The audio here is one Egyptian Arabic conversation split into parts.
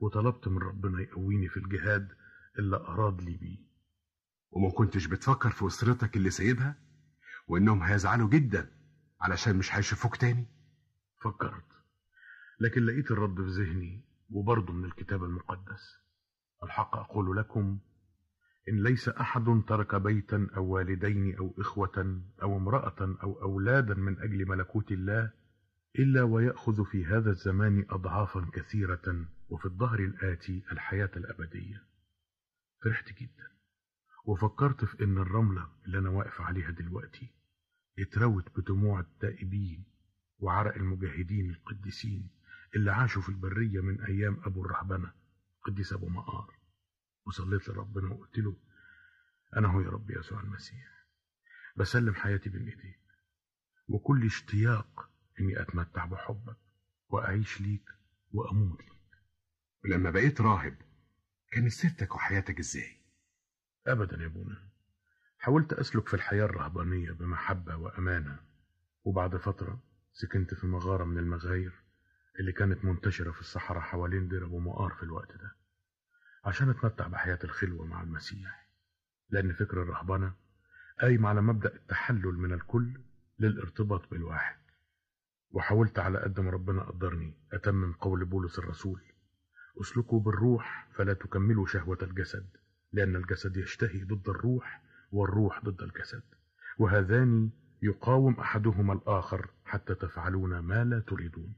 وطلبت من ربنا يقويني في الجهاد اللي أراد لي بيه وما كنتش بتفكر في أسرتك اللي سايبها وإنهم هيزعلوا جدا علشان مش هيشوفوك تاني فكرت لكن لقيت الرد في ذهني وبرضه من الكتاب المقدس الحق أقول لكم إن ليس أحد ترك بيتا أو والدين أو إخوة أو امرأة أو أولادا من أجل ملكوت الله إلا ويأخذ في هذا الزمان أضعافا كثيرة وفي الظهر الآتي الحياة الأبدية فرحت جدا وفكرت في إن الرملة اللي أنا واقف عليها دلوقتي اتروت بدموع التائبين وعرق المجاهدين القديسين اللي عاشوا في البرية من أيام أبو الرهبنة قديس أبو مقار وصليت لربنا وقلت له أنا هو يا رب يسوع المسيح بسلم حياتي بين إيديك وكل اشتياق إني أتمتع بحبك وأعيش ليك وأموت ليك ولما بقيت راهب كانت سيرتك وحياتك ازاي أبدا يا ابونا حاولت أسلك في الحياة الرهبانية بمحبة وأمانة وبعد فترة سكنت في مغارة من المغاير اللي كانت منتشرة في الصحراء حوالين دير أبو مقار في الوقت ده عشان أتمتع بحياة الخلوة مع المسيح لأن فكر الرهبنة قايم على مبدأ التحلل من الكل للارتباط بالواحد وحاولت على قد ما ربنا قدرني أتمم قول بولس الرسول اسلكوا بالروح فلا تكملوا شهوة الجسد لأن الجسد يشتهي ضد الروح والروح ضد الجسد وهذان يقاوم أحدهما الآخر حتى تفعلون ما لا تريدون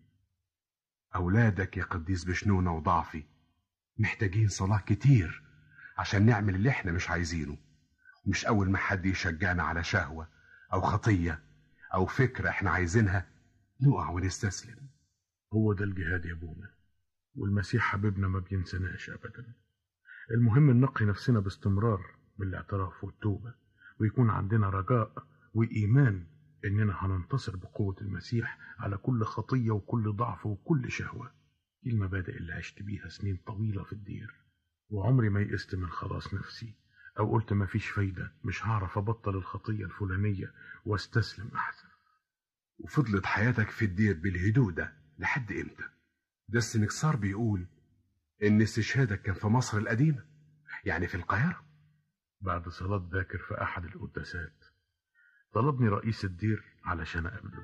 أولادك يا قديس بشنونة وضعفي محتاجين صلاة كتير عشان نعمل اللي احنا مش عايزينه مش أول ما حد يشجعنا على شهوة أو خطية أو فكرة احنا عايزينها نقع ونستسلم هو ده الجهاد يا ابونا والمسيح حبيبنا ما بينسناش أبدا المهم ننقي نفسنا باستمرار بالاعتراف والتوبة ويكون عندنا رجاء وإيمان إننا هننتصر بقوة المسيح على كل خطية وكل ضعف وكل شهوة دي المبادئ اللي عشت بيها سنين طويلة في الدير وعمري ما يئست من خلاص نفسي أو قلت ما فيش فايدة مش هعرف أبطل الخطية الفلانية واستسلم أحسن وفضلت حياتك في الدير بالهدوء ده لحد امتى ده السنكسار بيقول ان استشهادك كان في مصر القديمة يعني في القاهرة بعد صلاة باكر في أحد القداسات طلبني رئيس الدير علشان أقابله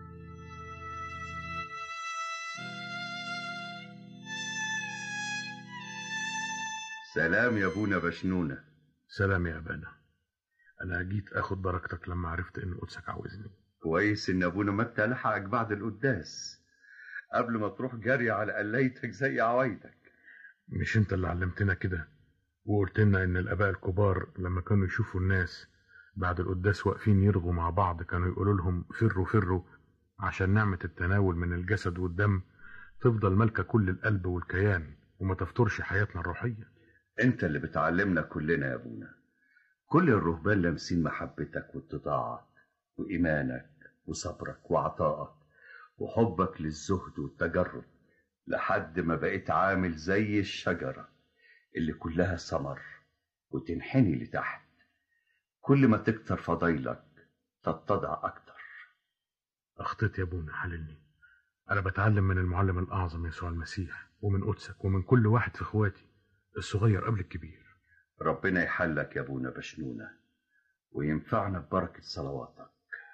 سلام يا ابونا بشنونة سلام يا أبانا أنا جيت أخد بركتك لما عرفت إن قدسك عاوزني كويس ان ابونا متى لحقك بعد القداس قبل ما تروح جري على قليتك زي عوايدك مش أنت اللي علمتنا كده وقلت لنا إن الآباء الكبار لما كانوا يشوفوا الناس بعد القداس واقفين يرغوا مع بعض كانوا يقولوا لهم فروا فروا عشان نعمة التناول من الجسد والدم تفضل مالكة كل القلب والكيان وما تفترش حياتنا الروحية انت اللي بتعلمنا كلنا يا ابونا كل الرهبان لامسين محبتك واتضاعك وإيمانك وصبرك وعطائك وحبك للزهد والتجرد لحد ما بقيت عامل زي الشجرة اللي كلها ثمر وتنحني لتحت كل ما تكتر فضيلك تتضع أكتر أخطيت يا ابونا حللني أنا بتعلم من المعلم الأعظم يسوع المسيح ومن قدسك ومن كل واحد في إخواتي الصغير قبل الكبير ربنا يحلك يا ابونا بشنونة وينفعنا ببركة صلواتك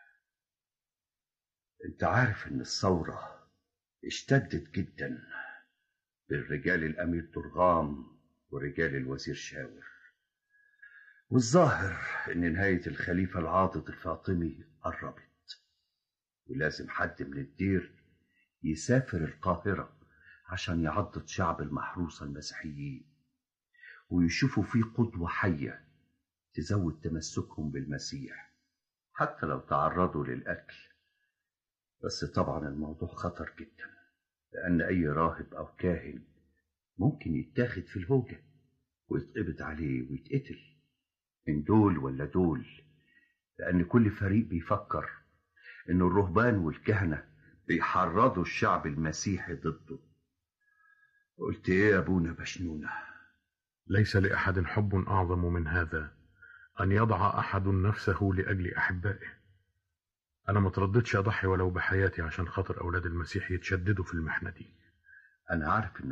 انت عارف ان الثورة اشتدت جدا بالرجال الامير درغام ورجال الوزير شاور والظاهر ان نهاية الخليفة العاضد الفاطمي قربت ولازم حد من الدير يسافر القاهرة عشان يعضد شعب المحروسة المسيحيين ويشوفوا فيه قدوة حية تزود تمسكهم بالمسيح حتى لو تعرضوا للقتل بس طبعا الموضوع خطر جدا لأن أي راهب أو كاهن ممكن يتاخد في الهوجة ويتقبض عليه ويتقتل من دول ولا دول لأن كل فريق بيفكر إن الرهبان والكهنة بيحرضوا الشعب المسيحي ضده قلت إيه يا أبونا بشنونة ليس لأحد حب أعظم من هذا أن يضع أحد نفسه لأجل أحبائه أنا ما ترددش أضحي ولو بحياتي عشان خاطر أولاد المسيح يتشددوا في المحنة دي أنا عارف إن